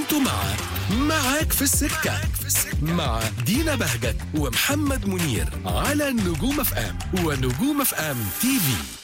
انتوا مع معاك في السكة مع دينا بهجت ومحمد منير على نجوم اف ام ونجوم اف ام تي في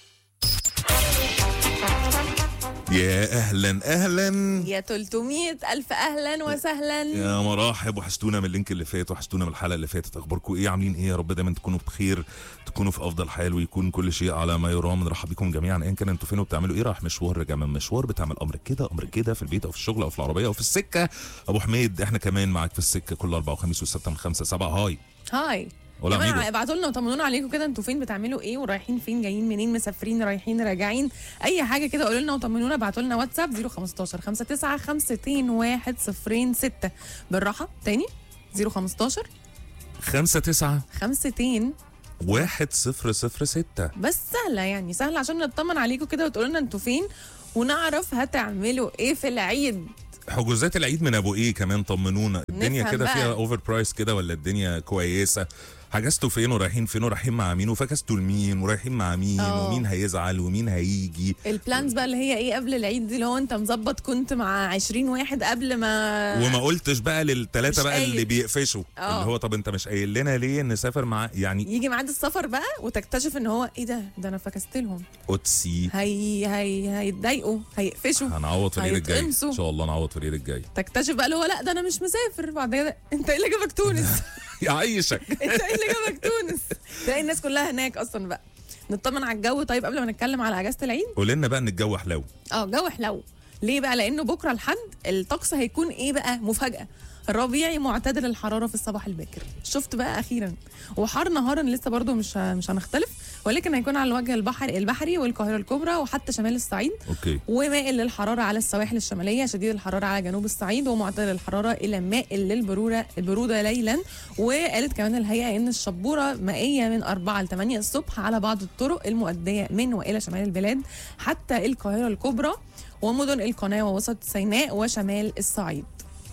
يا اهلا اهلا يا 300 ألف أهلا وسهلا يا مراحب وحشتونا من اللينك اللي فات وحشتونا من الحلقه اللي فاتت اخباركم ايه عاملين ايه يا رب دايما تكونوا بخير تكونوا في افضل حال ويكون كل شيء على ما يرام نرحب بكم جميعا ان كان انتوا فين وبتعملوا ايه رايح مشوار راجع من مشوار بتعمل امر كده امر كده في البيت او في الشغل او في العربيه او في السكه ابو حميد احنا كمان معاك في السكه كل اربعه وخميس وسته من خمسه سبعه هاي هاي ولا جماعة عميدو ابعتوا لنا وطمنونا عليكم كده انتوا فين بتعملوا ايه ورايحين فين جايين منين مسافرين رايحين راجعين اي حاجه كده قولوا لنا وطمنونا ابعتوا لنا واتساب 015 59 52 106 بالراحه تاني 015 خمسة تسعة 52 واحد صفر صفر ستة بس سهله يعني سهله عشان نطمن عليكم كده وتقولوا لنا انتوا فين ونعرف هتعملوا ايه في العيد حجوزات العيد من ابو ايه كمان طمنونا الدنيا نفهم كده بقى. فيها اوفر برايس كده ولا الدنيا كويسه حجزتوا فين ورايحين فين ورايحين مع مين وفكستوا لمين ورايحين مع مين اه. ومين هيزعل ومين هيجي البلانز بقى اللي هي ايه قبل العيد دي اللي هو انت مظبط كنت مع 20 واحد قبل ما وما قلتش بقى للثلاثه مش بقى قايل. اللي بيقفشوا اه. اللي هو طب انت مش قايل لنا ليه نسافر مع يعني يجي ميعاد السفر بقى وتكتشف ان هو ايه ده ده انا فكست لهم قدسي هي هي هيتضايقوا هيقفشوا هنعوض في العيد الجاي ان هيتقمصوا. شاء الله نعوض في العيد الجاي تكتشف بقى اللي هو لا ده انا مش مسافر بعد كده انت ايه اللي جابك تونس يعيشك انت ايه اللي جابك تونس تلاقي الناس كلها هناك اصلا بقى نطمن على الجو طيب قبل ما نتكلم على اجازه العيد قول لنا بقى ان الجو حلو اه جو حلو ليه بقى لانه بكره الحد الطقس هيكون ايه بقى مفاجاه ربيعي معتدل الحراره في الصباح الباكر شفت بقى اخيرا وحار نهارا لسه برضو مش ه- مش هنختلف ولكن هيكون على الوجه البحري البحري والقاهره الكبرى وحتى شمال الصعيد اوكي ومائل للحراره على السواحل الشماليه شديد الحراره على جنوب الصعيد ومعتدل الحراره الى مائل للبروره البروده ليلا وقالت كمان الهيئه ان الشبوره مائيه من 4 ل 8 الصبح على بعض الطرق المؤديه من والى شمال البلاد حتى القاهره الكبرى ومدن القناه ووسط سيناء وشمال الصعيد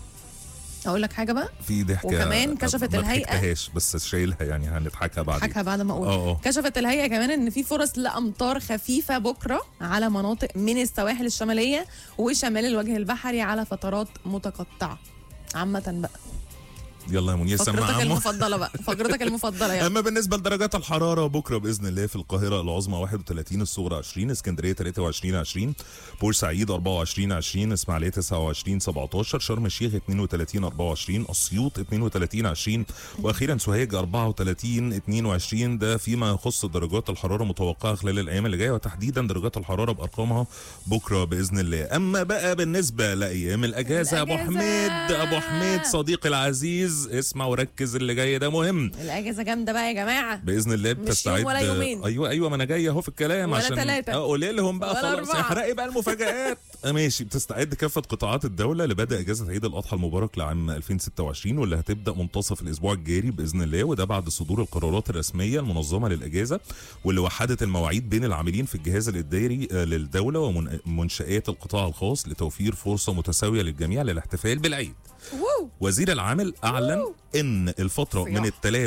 اقول لك حاجه بقى في ضحكه وكمان كشفت ما الهيئة. ضحكتهاش بس شايلها يعني هنضحكها بعدين حكها بعد ما اقول اه اه كشفت الهيئه كمان ان في فرص لامطار خفيفه بكره على مناطق من السواحل الشماليه وشمال الوجه البحري على فترات متقطعه عامة بقى يلا يا منير سمع فقرتك عمو المفضلة بقى فقرتك المفضلة يلا اما بالنسبه لدرجات الحراره بكره باذن الله في القاهره العظمى 31 الصغرى 20 اسكندريه 23 20 بورسعيد 24 20 اسماعيليه 29 17 شرم الشيخ 32 24 اسيوط 32 20 واخيرا سوهاج 34 22 ده فيما يخص درجات الحراره المتوقعه خلال الايام اللي جايه وتحديدا درجات الحراره بارقامها بكره باذن الله اما بقى بالنسبه لايام الاجازه يا ابو الأجازة. حميد ابو حميد صديقي العزيز اسمع وركز اللي جاي ده مهم الأجازة جامدة بقى يا جماعة باذن الله مش يوم بتستعد ولا يومين. ايوه ايوه ما انا جاي اهو في الكلام ولا عشان تلاتة. اه قولي لهم بقى ولا خلاص أربعة. احرقي بقى المفاجآت آه، ماشي بتستعد كافه قطاعات الدوله لبدء اجازه عيد الاضحى المبارك لعام 2026 واللي هتبدا منتصف الاسبوع الجاري باذن الله وده بعد صدور القرارات الرسميه المنظمه للاجازه واللي وحدت المواعيد بين العاملين في الجهاز الاداري آه، للدوله ومنشات القطاع الخاص لتوفير فرصه متساويه للجميع للاحتفال بالعيد وو وزير العمل اعلن ان الفتره صياح. من الثلاث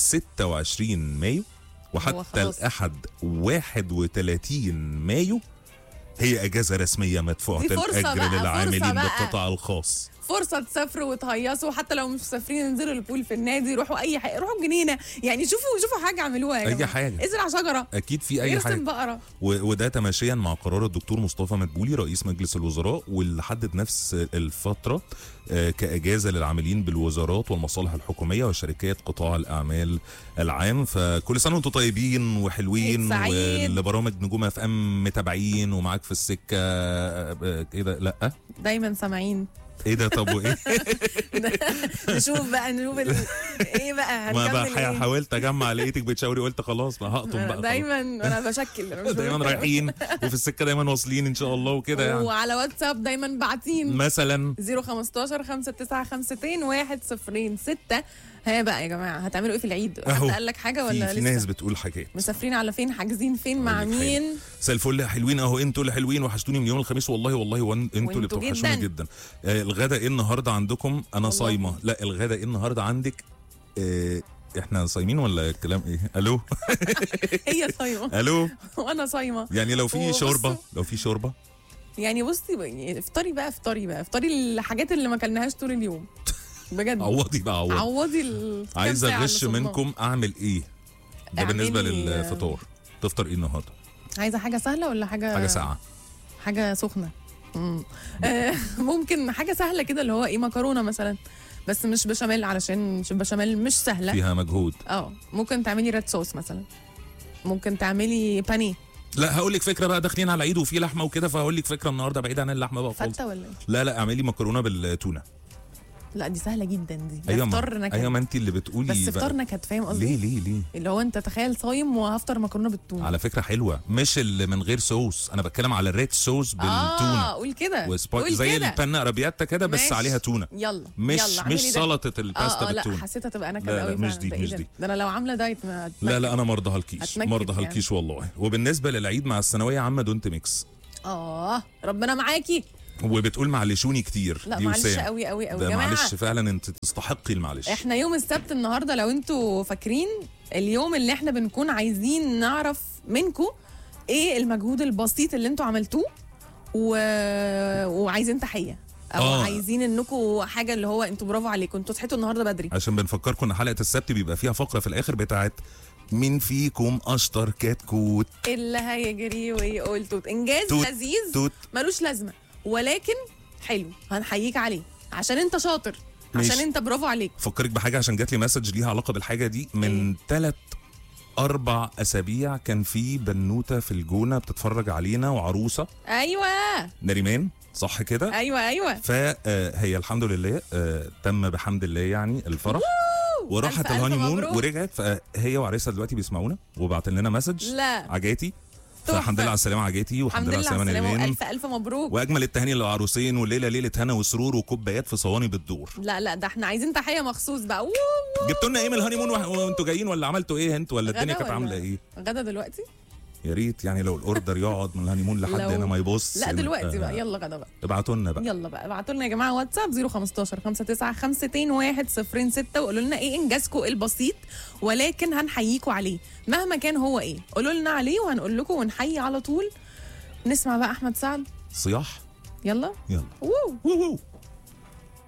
26 مايو هو وحتى خلاص. الاحد 31 مايو هي اجازه رسميه مدفوعه دي فرصة الاجر بقى، فرصة للعاملين بقى. بالقطاع الخاص فرصة تسافروا وتهيصوا حتى لو مش مسافرين انزلوا البول في النادي روحوا أي حاجة روحوا الجنينة يعني شوفوا شوفوا حاجة اعملوها يا أي جماعة. حاجة. ازرع شجرة اكيد في اي ارسم حاجه بقرة و- وده تماشيا مع قرار الدكتور مصطفى مدبولي رئيس مجلس الوزراء واللي حدد نفس الفتره آه، كاجازه للعاملين بالوزارات والمصالح الحكوميه وشركات قطاع الاعمال العام فكل سنه وانتم طيبين وحلوين عيد سعيد. والبرامج نجوم اف ام متابعين ومعاك في السكه آه، آه، كده لا دايما سامعين ايه ده طب وايه نشوف بقى نشوف ال... ايه بقى ما هنكمل بقى ايه حاولت اجمع لقيتك بتشاوري قلت خلاص ما هقطم بقى خلاص. دايما انا بشكل أنا مش دايما بقول- رايحين وفي السكه دايما واصلين ان شاء الله وكده يعني وعلى واتساب دايما باعتين مثلا 015 5952 106 ها بقى يا جماعه هتعملوا ايه في العيد؟ أهو. حد قال لك حاجه في, ولا في لسه؟ ناس بتقول حاجات مسافرين على فين حاجزين فين مع أقول لك حاجة. مين مساء الفل يا حلوين اهو انتوا اللي حلوين وحشتوني من يوم الخميس والله والله وان انتوا اللي وانتوا بتوحشوني جداً. جدا آه الغدا ايه النهارده عندكم انا والله. صايمه لا الغدا ايه النهارده عندك آه احنا صايمين ولا الكلام ايه الو هي صايمه الو وانا صايمه يعني لو في وبصوا- شوربه لو في شوربه يعني بصي بقى، يعني افطري بقى افطري بقى افطري الحاجات اللي ما اكلناهاش طول اليوم بجد عوضي بقى عوضي عوضي ال- كام عايز ساعة اللي اغش صرناهم. منكم اعمل ايه ده بالنسبه اعملي- للفطار تفطر ايه النهارده عايزه حاجه سهله ولا حاجه حاجه ساقعه حاجه سخنه مم. آه، ممكن حاجه سهله كده اللي هو ايه مكرونه مثلا بس مش بشاميل علشان مش بشاميل مش سهله فيها مجهود اه ممكن تعملي ريد صوص مثلا ممكن تعملي بانيه لا هقول لك فكره بقى داخلين على العيد وفي لحمه وكده فهقول لك فكره النهارده بعيد عن اللحمه بقى خالص فته ولا ايه لا لا اعملي مكرونه بالتونه لا دي سهله جدا دي ده ايوه فطار ما نكد ايوه ما انت اللي بتقولي بس بقى. فطار نكد فاهم قصدي ليه ليه ليه اللي هو انت تخيل صايم وهفطر مكرونه بالتونه على فكره حلوه مش اللي من غير صوص انا بتكلم على الريد صوص اه بالتونه قول كده وسبا... قول زي كده. البانا ارابياتا كده بس ماشي. عليها تونه يلا مش يلا اعملي مش ده. سلطه الباستا اه اه لا بالتونه حسيتها تبقى نكد لا، لا، قوي مش فعلا. دي، ده إيه مش ده؟ دي. ده انا لو عامله دايت ما لا لا انا ما ارضاهالكيش هتنكد ما ارضاهالكيش والله وبالنسبه للعيد مع الثانويه عامه دونت ميكس اه ربنا معاكي وبتقول معلشوني كتير لا دي معلش وسام. قوي قوي قوي ده يا جماعه معلش فعلا انت تستحقي المعلش احنا يوم السبت النهارده لو انتوا فاكرين اليوم اللي احنا بنكون عايزين نعرف منكم ايه المجهود البسيط اللي انتوا عملتوه و... وعايزين تحيه او آه. آه. عايزين انكم حاجه اللي هو انتوا برافو عليكم انتوا صحيتوا النهارده بدري عشان بنفكركم ان حلقه السبت بيبقى فيها فقره في الاخر بتاعت مين فيكم اشطر كتكوت اللي هيجري ويقول توت انجاز توت، لذيذ توت ملوش لازمه ولكن حلو هنحييك عليه عشان انت شاطر عشان ماشي. انت برافو عليك فكرك بحاجه عشان جات لي مسج ليها علاقه بالحاجه دي من ثلاث اربع اسابيع كان في بنوته في الجونه بتتفرج علينا وعروسه ايوه نريمان صح كده ايوه ايوه فهي الحمد لله آه، تم بحمد الله يعني الفرح وراحت ألف ألف الهاني مون مبروك. ورجعت فهي وعريسها دلوقتي بيسمعونا وبعتن لنا مسج لا. عجاتي تحفة. فالحمد لله على السلامه عجاتي والحمد الحمد لله على لله على السلامه السلامه نريمان والف الف مبروك واجمل التهاني للعروسين والليله ليله هنا وسرور وكوبايات في صواني بالدور لا لا ده احنا عايزين تحيه مخصوص بقى ووو. جبتوا لنا ايه من الهاني مون وانتوا جايين ولا عملتوا ايه انتوا ولا الدنيا غدا كانت ولا- عامله ايه غدا دلوقتي يا ريت يعني لو الاوردر يقعد من الهاني مون لحد لو- هنا ما يبص لا إن- دلوقتي آه، بقى يلا غدا بقى ابعتوا لنا بقى يلا بقى ابعتوا لنا يا جماعه واتساب 015 59 52 106 وقولوا لنا ايه انجازكم البسيط ولكن هنحييكم عليه مهما كان هو ايه قولوا لنا عليه وهنقول لكم ونحيي على طول نسمع بقى احمد سعد صياح يلا يلا ووو وو وو